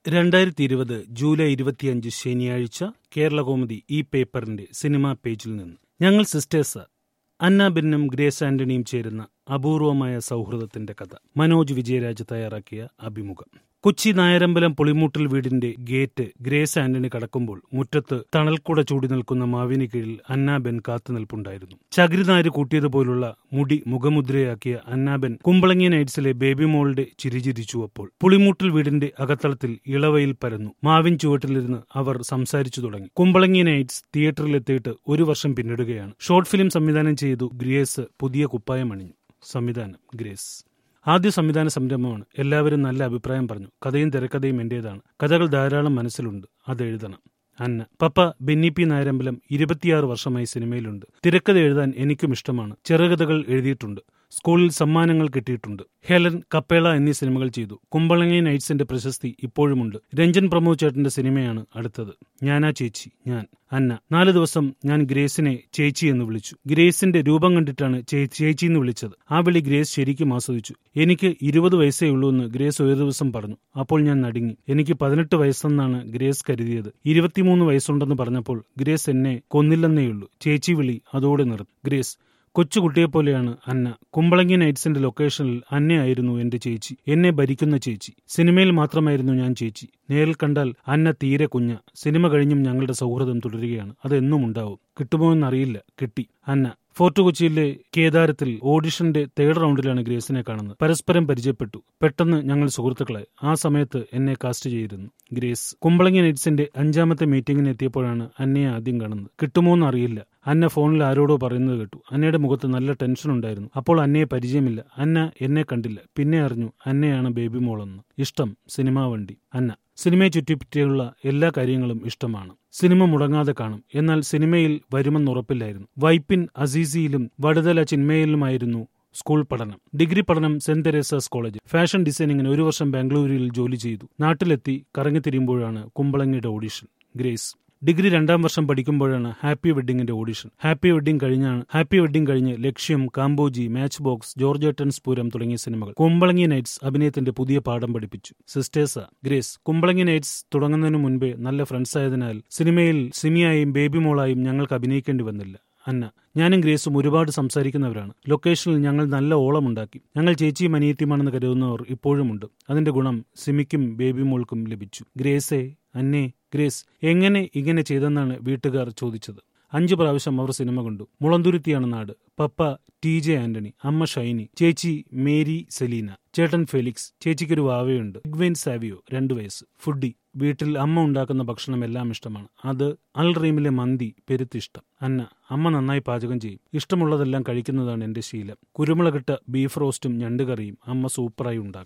രണ്ടായിരത്തി ഇരുപത് ജൂലൈ ഇരുപത്തിയഞ്ച് ശനിയാഴ്ച കേരളകൗമുദി ഈ പേപ്പറിന്റെ സിനിമാ പേജിൽ നിന്ന് ഞങ്ങൾ സിസ്റ്റേഴ്സ് അന്ന ബെന്നും ഗ്രേസ് ആന്റണിയും ചേരുന്ന അപൂർവമായ സൗഹൃദത്തിന്റെ കഥ മനോജ് വിജയരാജ് തയ്യാറാക്കിയ അഭിമുഖം കൊച്ചി നായരമ്പലം പുളിമൂട്ടിൽ വീടിന്റെ ഗേറ്റ് ഗ്രേസ് ആന്റണി കടക്കുമ്പോൾ മുറ്റത്ത് തണൽക്കുട ചൂടി നിൽക്കുന്ന മാവിന് കീഴിൽ അന്നാബെൻ കാത്തുനിൽപ്പുണ്ടായിരുന്നു ചകിരിനാര് കൂട്ടിയതുപോലുള്ള മുടി മുഖമുദ്രയാക്കിയ അന്നാബെൻ കുമ്പളങ്ങി നൈറ്റ്സിലെ ബേബി മോളുടെ ചിരിചിരിച്ചു അപ്പോൾ പുളിമൂട്ടിൽ വീടിന്റെ അകത്തളത്തിൽ ഇളവയിൽ പരന്നു മാവിൻ ചുവട്ടിലിരുന്ന് അവർ സംസാരിച്ചു തുടങ്ങി കുമ്പളങ്ങി നൈറ്റ്സ് തിയേറ്ററിലെത്തിയിട്ട് ഒരു വർഷം പിന്നിടുകയാണ് ഷോർട്ട് ഫിലിം സംവിധാനം ചെയ്തു ഗ്രേസ് പുതിയ കുപ്പായം അണിഞ്ഞു സംവിധാനം ഗ്രേസ് ആദ്യ സംവിധാന സംരംഭമാണ് എല്ലാവരും നല്ല അഭിപ്രായം പറഞ്ഞു കഥയും തിരക്കഥയും എന്റേതാണ് കഥകൾ ധാരാളം മനസ്സിലുണ്ട് അത് എഴുതണം അന്ന പപ്പ ബെന്നി പി നായരമ്പലം ഇരുപത്തിയാറ് വർഷമായി സിനിമയിലുണ്ട് തിരക്കഥ എഴുതാൻ എനിക്കും ഇഷ്ടമാണ് ചെറുകഥകൾ എഴുതിയിട്ടുണ്ട് സ്കൂളിൽ സമ്മാനങ്ങൾ കിട്ടിയിട്ടുണ്ട് ഹെലൻ കപ്പേള എന്നീ സിനിമകൾ ചെയ്തു കുമ്പളങ്ങി നൈറ്റ്സിന്റെ പ്രശസ്തി ഇപ്പോഴുമുണ്ട് രഞ്ജൻ പ്രമോദ് ചേട്ടന്റെ സിനിമയാണ് അടുത്തത് ഞാനാ ചേച്ചി ഞാൻ അന്ന നാല് ദിവസം ഞാൻ ഗ്രേസിനെ ചേച്ചി എന്ന് വിളിച്ചു ഗ്രേസിന്റെ രൂപം കണ്ടിട്ടാണ് ചേച്ചി എന്ന് വിളിച്ചത് ആ വിളി ഗ്രേസ് ശരിക്കും ആസ്വദിച്ചു എനിക്ക് ഇരുപത് വയസ്സേ ഉള്ളൂ എന്ന് ഗ്രേസ് ഒരു ദിവസം പറഞ്ഞു അപ്പോൾ ഞാൻ നടുങ്ങി എനിക്ക് പതിനെട്ട് വയസ്സെന്നാണ് ഗ്രേസ് കരുതിയത് ഇരുപത്തിമൂന്ന് വയസ്സുണ്ടെന്ന് പറഞ്ഞപ്പോൾ ഗ്രേസ് എന്നെ കൊന്നില്ലെന്നേയുള്ളൂ ചേച്ചി വിളി അതോടെ നിർത്തി ഗ്രേസ് കൊച്ചുകുട്ടിയെപ്പോലെയാണ് അന്ന കുമ്പളങ്ങി നൈറ്റ്സിന്റെ ലൊക്കേഷനിൽ അന്നയായിരുന്നു എന്റെ ചേച്ചി എന്നെ ഭരിക്കുന്ന ചേച്ചി സിനിമയിൽ മാത്രമായിരുന്നു ഞാൻ ചേച്ചി നേരിൽ കണ്ടാൽ അന്ന തീരെ കുഞ്ഞ സിനിമ കഴിഞ്ഞും ഞങ്ങളുടെ സൗഹൃദം തുടരുകയാണ് അതെന്നും ഉണ്ടാവും കിട്ടുമോ എന്നറിയില്ല കിട്ടി അന്ന ഫോർട്ട് കൊച്ചിയിലെ കേദാരത്തിൽ ഓഡിഷന്റെ തേർഡ് റൗണ്ടിലാണ് ഗ്രേസിനെ കാണുന്നത് പരസ്പരം പരിചയപ്പെട്ടു പെട്ടെന്ന് ഞങ്ങൾ സുഹൃത്തുക്കളായി ആ സമയത്ത് എന്നെ കാസ്റ്റ് ചെയ്തിരുന്നു ഗ്രേസ് കുമ്പളങ്ങി നൈറ്റ്സിന്റെ അഞ്ചാമത്തെ മീറ്റിംഗിന് എത്തിയപ്പോഴാണ് അന്നയെ ആദ്യം കാണുന്നത് കിട്ടുമോ എന്നറിയില്ല അന്ന ഫോണിൽ ആരോടോ പറയുന്നത് കേട്ടു അന്നയുടെ മുഖത്ത് നല്ല ടെൻഷൻ ഉണ്ടായിരുന്നു അപ്പോൾ അന്നയെ പരിചയമില്ല അന്ന എന്നെ കണ്ടില്ല പിന്നെ അറിഞ്ഞു അന്നയാണ് ബേബി മോളെന്ന് ഇഷ്ടം സിനിമാ വണ്ടി അന്ന സിനിമയെ ചുറ്റിപ്പറ്റിയുള്ള എല്ലാ കാര്യങ്ങളും ഇഷ്ടമാണ് സിനിമ മുടങ്ങാതെ കാണും എന്നാൽ സിനിമയിൽ വരുമെന്നുറപ്പില്ലായിരുന്നു വൈപ്പിൻ അസീസിയിലും വടുതല ചിന്മയിലുമായിരുന്നു സ്കൂൾ പഠനം ഡിഗ്രി പഠനം സെന്റ് തെരേസാസ് കോളേജ് ഫാഷൻ ഡിസൈനിങ്ങിന് ഒരു വർഷം ബാംഗ്ലൂരിൽ ജോലി ചെയ്തു നാട്ടിലെത്തി കറങ്ങിത്തിരിയുമ്പോഴാണ് കുമ്പളങ്ങിയുടെ ഓഡിഷൻ ഗ്രേസ് ഡിഗ്രി രണ്ടാം വർഷം പഠിക്കുമ്പോഴാണ് ഹാപ്പി വെഡിങ്ങിന്റെ ഓഡിഷൻ ഹാപ്പി വെഡിങ് കഴിഞ്ഞാണ് ഹാപ്പി വെഡിങ് കഴിഞ്ഞ് ലക്ഷ്യം Kambhoji match box George Ettan's Pooram തുടങ്ങിയ സിനിമകൾ കുമ്പളങ്ങി നൈറ്റ്സ് അഭിനയത്തിന്റെ പുതിയ പാഠം പഠിപ്പിച്ചു സിസ്റ്റേഴ്സ ഗ്രേസ് കുമ്പളങ്ങി നൈറ്റ്സ് തുടങ്ങുന്നതിന് മുൻപേ നല്ല ഫ്രണ്ട്സ് ആയതിനാൽ സിനിമയിൽ സിമിയായും ബേബി മോളായും ഞങ്ങൾക്ക് അഭിനയിക്കേണ്ടി വന്നില്ല അന്ന ഞാനും ഗ്രേസും ഒരുപാട് സംസാരിക്കുന്നവരാണ് ലൊക്കേഷനിൽ ഞങ്ങൾ നല്ല ഓളമുണ്ടാക്കി ഞങ്ങൾ ചേച്ചിയും അനിയത്തിയുമാണെന്ന് കരുതുന്നവർ ഇപ്പോഴുമുണ്ട് അതിന്റെ ഗുണം സിമിക്കും ബേബി മോൾക്കും ലഭിച്ചു ഗ്രേസേ അന്നേ ഗ്രേസ് എങ്ങനെ ഇങ്ങനെ ചെയ്തെന്നാണ് വീട്ടുകാർ ചോദിച്ചത് അഞ്ചു പ്രാവശ്യം അവർ സിനിമ കണ്ടു മുളന്തുരുത്തിയാണ് നാട് പപ്പ ടി ജെ ആന്റണി അമ്മ ഷൈനി ചേച്ചി മേരി സെലീന ചേട്ടൻ ഫെലിക്സ് ചേച്ചിക്കൊരു വാവയുണ്ട് എഗ്വൈൻ സാവിയോ രണ്ടു വയസ്സ് ഫുഡി വീട്ടിൽ അമ്മ ഉണ്ടാക്കുന്ന ഭക്ഷണം എല്ലാം ഇഷ്ടമാണ് അത് അൽ റീമിലെ മന്തി പെരുത്തിഷ്ടം അന്ന അമ്മ നന്നായി പാചകം ചെയ്യും ഇഷ്ടമുള്ളതെല്ലാം കഴിക്കുന്നതാണ് എന്റെ ശീലം കുരുമുളകിട്ട ബീഫ് റോസ്റ്റും ഞണ്ടുകറിയും അമ്മ സൂപ്പറായി ഉണ്ടാക്കും